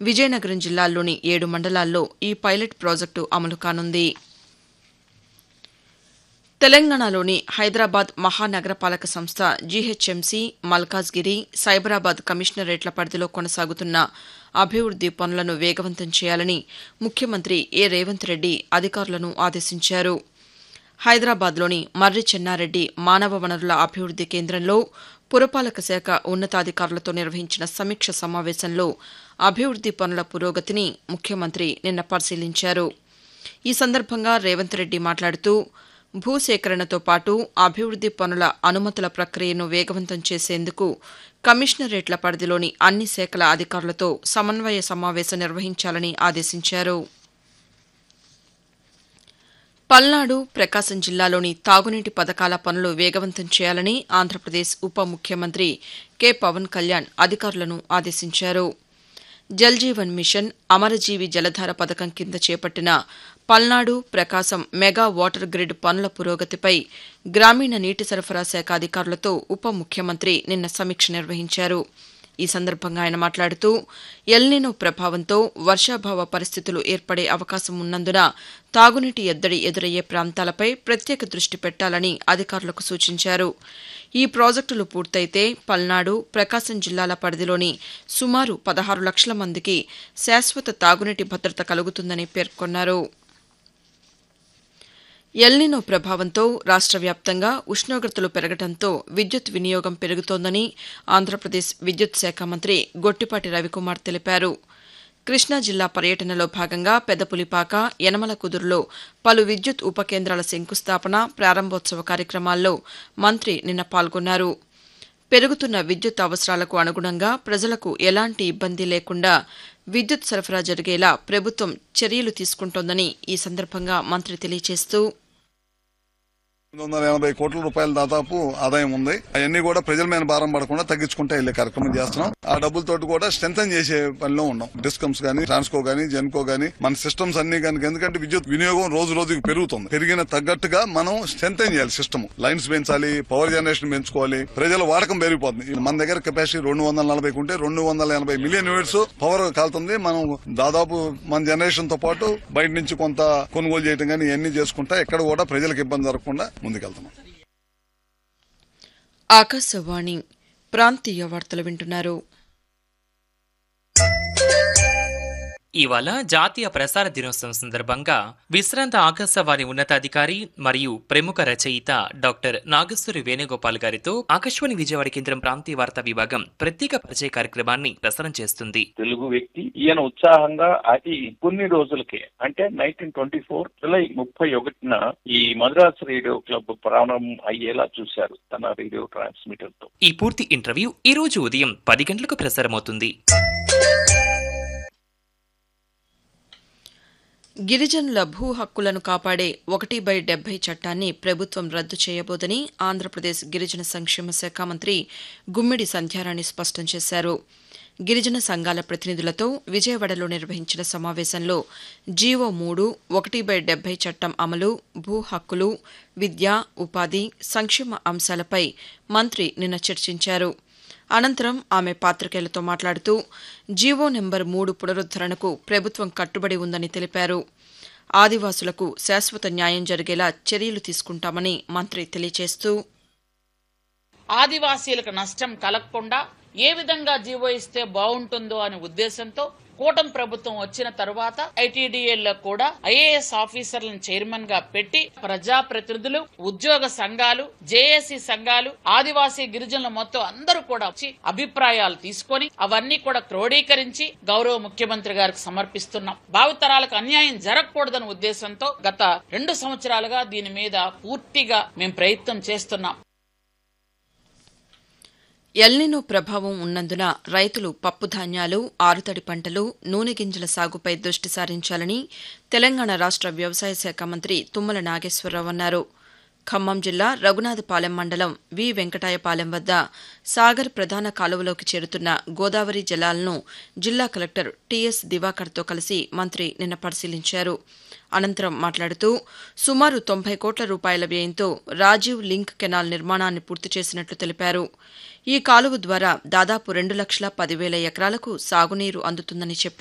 విజయనగరం జిల్లాల్లోని ఏడు మండలాల్లో ఈ పైలట్ ప్రాజెక్టు అమలు కానుంది తెలంగాణలోని హైదరాబాద్ మహానగరపాలక సంస్థ జీహెచ్ఎంసీ మల్కాజ్గిరి సైబరాబాద్ కమిషనరేట్ల పరిధిలో కొనసాగుతున్న అభివృద్ది పనులను వేగవంతం చేయాలని ముఖ్యమంత్రి ఏ రేవంత్ రెడ్డి అధికారులను ఆదేశించారు హైదరాబాద్లోని మర్రి చెన్నారెడ్డి మానవ వనరుల అభివృద్ది కేంద్రంలో పురపాలక శాఖ ఉన్నతాధికారులతో నిర్వహించిన సమీక్ష సమావేశంలో అభివృద్ది పనుల పురోగతిని ముఖ్యమంత్రి నిన్న పరిశీలించారు ఈ సందర్భంగా రేవంత్ రెడ్డి మాట్లాడుతూ భూసేకరణతో పాటు అభివృద్ది పనుల అనుమతుల ప్రక్రియను వేగవంతం చేసేందుకు కమిషనరేట్ల పరిధిలోని అన్ని శాఖల అధికారులతో సమన్వయ సమావేశం నిర్వహించాలని ఆదేశించారు పల్నాడు ప్రకాశం జిల్లాలోని తాగునీటి పథకాల పనులు వేగవంతం చేయాలని ఆంధ్రప్రదేశ్ ఉప ముఖ్యమంత్రి కె పవన్ కళ్యాణ్ అధికారులను ఆదేశించారు జల్ జీవన్ మిషన్ అమరజీవి జలధార పథకం కింద చేపట్టిన Palnadu Prakasam mega water grid పనుల పురోగతిపై గ్రామీణ నీటి సరఫరా శాఖ అధికారులతో ఉప ముఖ్యమంత్రి నిన్న సమీక్ష నిర్వహించారు ఈ సందర్భంగా ఆయన మాట్లాడుతూ ఎల్నినో ప్రభావంతో వర్షాభావ పరిస్థితులు ఏర్పడే అవకాశం ఉన్నందున తాగునీటి ఎద్దడి ఎదురయ్యే ప్రాంతాలపై ప్రత్యేక దృష్టి పెట్టాలని అధికారులకు సూచించారు ఈ ప్రాజెక్టులు పూర్తయితే పల్నాడు ప్రకాశం జిల్లాల పరిధిలోని సుమారు పదహారు లక్షల మందికి శాశ్వత తాగునీటి భద్రత కలుగుతుందని పేర్కొన్నారు ఎల్నినో ప్రభావంతో రాష్ట్ర వ్యాప్తంగా ఉష్ణోగ్రతలు పెరగడంతో విద్యుత్ వినియోగం పెరుగుతోందని ఆంధ్రప్రదేశ్ విద్యుత్ శాఖ మంత్రి గొట్టిపాటి రవికుమార్ తెలిపారు కృష్ణా జిల్లా పర్యటనలో భాగంగా పెదపులిపాక యనమల కుదురులో పలు విద్యుత్ ఉప కేంద్రాల శంకుస్థాపన ప్రారంభోత్సవ కార్యక్రమాల్లో మంత్రి నిన్న పాల్గొన్నారు పెరుగుతున్న విద్యుత్ అవసరాలకు అనుగుణంగా ప్రజలకు ఎలాంటి ఇబ్బంది లేకుండా విద్యుత్ సరఫరా జరిగేలా ప్రభుత్వం చర్యలు తీసుకుంటోందని ఈ సందర్భంగా మంత్రి తెలియజేస్తూ ఎనిమిది వందల ఎనభై కోట్ల రూపాయల దాదాపు ఆదాయం ఉంది అవన్నీ కూడా ప్రజల మీద భారం పడకుండా తగ్గించుకుంటే వెళ్లే కార్యక్రమం చేస్తున్నాం ఆ డబ్బులతోటి కూడా స్ట్రెంథన్ చేసే పనిలో ఉన్నాం డిస్కమ్స్ గానీ ట్రాన్స్కో గానీ జెన్కో గానీ మన సిస్టమ్స్ అన్ని కనుక ఎందుకంటే విద్యుత్ వినియోగం రోజు రోజుకి పెరుగుతుంది పెరిగిన తగ్గట్టుగా మనం స్ట్రెంథన్ చేయాలి సిస్టమ్ లైన్స్ పెంచాలి పవర్ జనరేషన్ పెంచుకోవాలి ప్రజల వాడకం పెరిగిపోతుంది మన దగ్గర కెపాసిటీ రెండు వందల నలభై ఉంటే రెండు వందల ఎనభై మిలియన్ యూనిట్స్ పవర్ కాలుతుంది మనం దాదాపు మన జనరేషన్ తో పాటు బయట నుంచి కొంత కొనుగోలు చేయడం కానీ ఇవన్నీ చేసుకుంటా ఎక్కడ కూడా ప్రజలకు ఇబ్బంది జరగకుండా ముందుకెళ్తున్నాం ఆకాశవాణి ప్రాంతీయ వార్తలు వింటున్నారు ఇవాళ జాతీయ ప్రసార దినోత్సవం సందర్భంగా విశ్రాంత ఆకాశవాణి ఉన్నతాధికారి మరియు ప్రముఖ రచయిత డాక్టర్ నాగేశ్వరి వేణుగోపాల్ గారితో ఆకాశవాణి విజయవాడ కేంద్రం ప్రాంతీయ వార్తా విభాగం ప్రత్యేక పరిచయ కార్యక్రమాన్ని ప్రసారం చేస్తుంది తెలుగు వ్యక్తి ఈయన ఉత్సాహంగా అది కొన్ని రోజులకే అంటే నైన్టీన్ ట్వంటీ ఫోర్ జులై ముప్పై ఒకటిన ఈ మద్రాస్ రేడియో క్లబ్ ప్రారంభం అయ్యేలా చూశారు తన రేడియో ట్రాన్స్మిటర్ తో ఈ పూర్తి ఇంటర్వ్యూ ఈ రోజు ఉదయం పది గంటలకు ప్రసారమవుతుంది గిరిజనుల భూ హక్కులను కాపాడే ఒకటి బై డెబ్బై చట్టాన్ని ప్రభుత్వం రద్దు చేయబోదని ఆంధ్రప్రదేశ్ గిరిజన సంక్షేమ శాఖ మంత్రి గుమ్మిడి సంధ్యారాణి స్పష్టం చేశారు గిరిజన సంఘాల ప్రతినిధులతో విజయవాడలో నిర్వహించిన సమావేశంలో జీవో మూడు ఒకటి బై డెబ్బై చట్టం అమలు భూ హక్కులు విద్య ఉపాధి సంక్షేమ అంశాలపై మంత్రి నిన్న చర్చించారు అనంతరం ఆమె పాతికేయులతో మాట్లాడుతూ జీవో నెంబర్ మూడు పునరుద్దరణకు ప్రభుత్వం కట్టుబడి ఉందని తెలిపారు ఆదివాసులకు శాశ్వత న్యాయం జరిగేలా చర్యలు తీసుకుంటామని మంత్రి తెలియజేస్తూ ఆదివాసీలకు నష్టం కలగకుండా ఏ విధంగా జీవో ఇస్తే బాగుంటుందో అనే ఉద్దేశంతో కూటమి ప్రభుత్వం వచ్చిన తరువాత ఐటీడీఏల్లో కూడా ఐఏఎస్ ఆఫీసర్లను చైర్మన్ గా పెట్టి ప్రజా ప్రతినిధులు ఉద్యోగ సంఘాలు జేఏసీ సంఘాలు ఆదివాసీ గిరిజనుల మొత్తం అందరూ కూడా వచ్చి అభిప్రాయాలు తీసుకొని అవన్నీ కూడా క్రోడీకరించి గౌరవ ముఖ్యమంత్రి గారికి సమర్పిస్తున్నాం భావితరాలకు అన్యాయం జరగకూడదన్న ఉద్దేశంతో గత రెండు సంవత్సరాలుగా దీని మీద పూర్తిగా మేము ప్రయత్నం చేస్తున్నాం ఎల్నినో ప్రభావం ఉన్నందున రైతులు పప్పుధాన్యాలు ఆరుతడి పంటలు నూనె గింజల సాగుపై దృష్టి సారించాలని తెలంగాణ రాష్ట్ర వ్యవసాయ శాఖ మంత్రి తుమ్మల నాగేశ్వరరావు అన్నారు ఖమ్మం జిల్లా రఘునాథపాలెం మండలం వి వెంకటాయపాలెం వద్ద సాగర్ ప్రధాన కాలువలోకి చేరుతున్న గోదావరి జలాలను జిల్లా కలెక్టర్ టీఎస్ దివాకర్తో కలిసి మంత్రి నిన్న పరిశీలించారు అనంతరం మాట్లాడుతూ సుమారు తొంభై కోట్ల రూపాయల వ్యయంతో రాజీవ్ లింక్ కెనాల్ నిర్మాణాన్ని పూర్తి చేసినట్లు తెలిపారు ఈ కాలువ ద్వారా దాదాపు రెండు లక్షల పదివేల ఎకరాలకు సాగునీరు అందుతుందని చెప్పారు